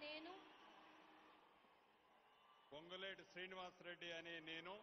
నేను పొంగులేటి శ్రీనివాసరెడ్డి అనే నేను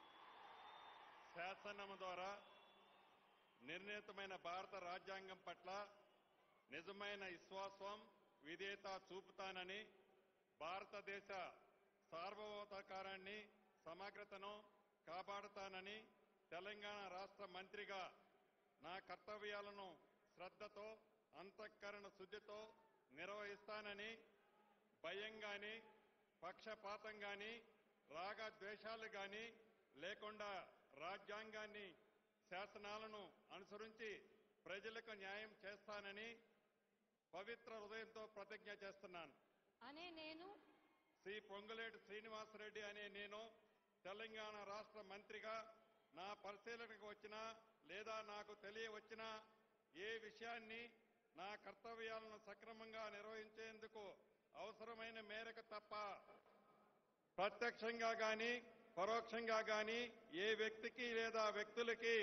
శాసనం ద్వారా నిర్ణీతమైన భారత రాజ్యాంగం పట్ల నిజమైన విశ్వాసం విధేయత చూపుతానని భారతదేశ సార్వభౌతాకారాన్ని సమగ్రతను కాపాడుతానని తెలంగాణ రాష్ట్ర మంత్రిగా నా కర్తవ్యాలను శ్రద్ధతో అంతఃకరణ శుద్ధితో నిర్వహిస్తానని భయం గాని పక్షపాతం గాని రాగ ద్వేషాలు గాని లేకుండా రాజ్యాంగాన్ని శాసనాలను అనుసరించి ప్రజలకు న్యాయం చేస్తానని పవిత్ర హృదయంతో ప్రతిజ్ఞ చేస్తున్నాను అనే నేను శ్రీ పొంగులేటి శ్రీనివాసరెడ్డి అనే నేను తెలంగాణ రాష్ట్ర మంత్రిగా నా పరిశీలనకు వచ్చినా లేదా నాకు తెలియవచ్చినా ఏ విషయాన్ని నా కర్తవ్యాలను సక్రమంగా నిర్వహించేందుకు అవసరమైన మేరకు తప్ప ప్రత్యక్షంగా గాని పరోక్షంగా గాని ఏ వ్యక్తికి లేదా వ్యక్తులకి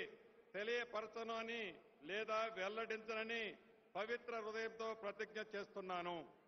తెలియపరచనని లేదా వెల్లడించనని పవిత్ర హృదయంతో ప్రతిజ్ఞ చేస్తున్నాను